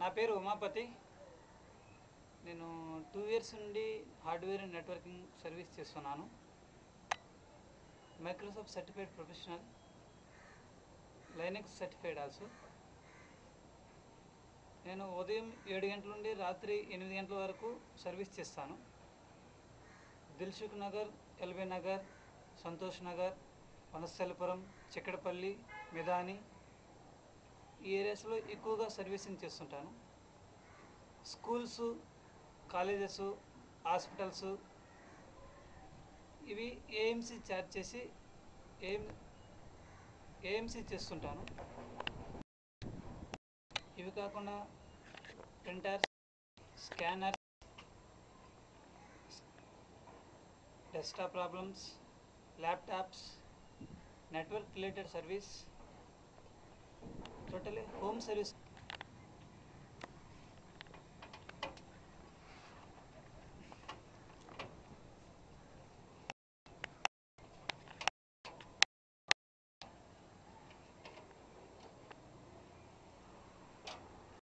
నా పేరు ఉమాపతి నేను టూ ఇయర్స్ నుండి హార్డ్వేర్ అండ్ నెట్వర్కింగ్ సర్వీస్ చేస్తున్నాను Microsoft certified professional Linux certified also నేను ఉదయం ఏడు గంటల నుండి రాత్రి ఎనిమిది గంటల వరకు సర్వీస్ చేస్తాను దిల్సుఖ్ నగర్ ఎల్బీ నగర్ సంతోష్ నగర్ వనస్థలిపురం చిక్కడపల్లి మిదాని ఈ ఏరియాస్లో ఎక్కువగా సర్వీసింగ్ చేస్తుంటాను స్కూల్స్ కాలేజెస్ హాస్పిటల్స్ ఇవి ఏఎంసీ ఛార్జ్ చేసి ఏఎం ఏఎంసీ చేస్తుంటాను ఇవి కాకుండా printers scanner desktop problems laptops network related service totally home service